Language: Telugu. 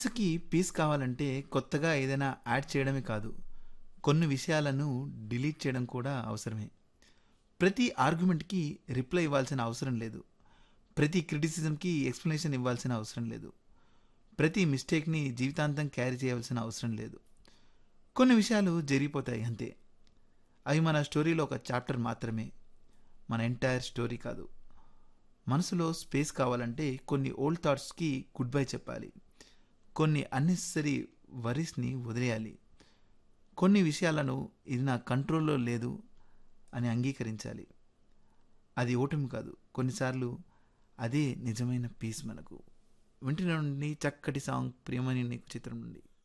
మనసుకి పీస్ కావాలంటే కొత్తగా ఏదైనా యాడ్ చేయడమే కాదు కొన్ని విషయాలను డిలీట్ చేయడం కూడా అవసరమే ప్రతి ఆర్గ్యుమెంట్కి రిప్లై ఇవ్వాల్సిన అవసరం లేదు ప్రతి క్రిటిసిజంకి ఎక్స్ప్లెనేషన్ ఇవ్వాల్సిన అవసరం లేదు ప్రతి మిస్టేక్ని జీవితాంతం క్యారీ చేయవలసిన అవసరం లేదు కొన్ని విషయాలు జరిగిపోతాయి అంతే అవి మన స్టోరీలో ఒక చాప్టర్ మాత్రమే మన ఎంటైర్ స్టోరీ కాదు మనసులో స్పేస్ కావాలంటే కొన్ని ఓల్డ్ థాట్స్కి గుడ్ బై చెప్పాలి కొన్ని అన్నెసరీ వరీస్ని వదిలేయాలి కొన్ని విషయాలను ఇది నా కంట్రోల్లో లేదు అని అంగీకరించాలి అది ఓటమి కాదు కొన్నిసార్లు అదే నిజమైన పీస్ మనకు వింటున్న నుండి చక్కటి సాంగ్ ప్రియమని నీకు చిత్రం నుండి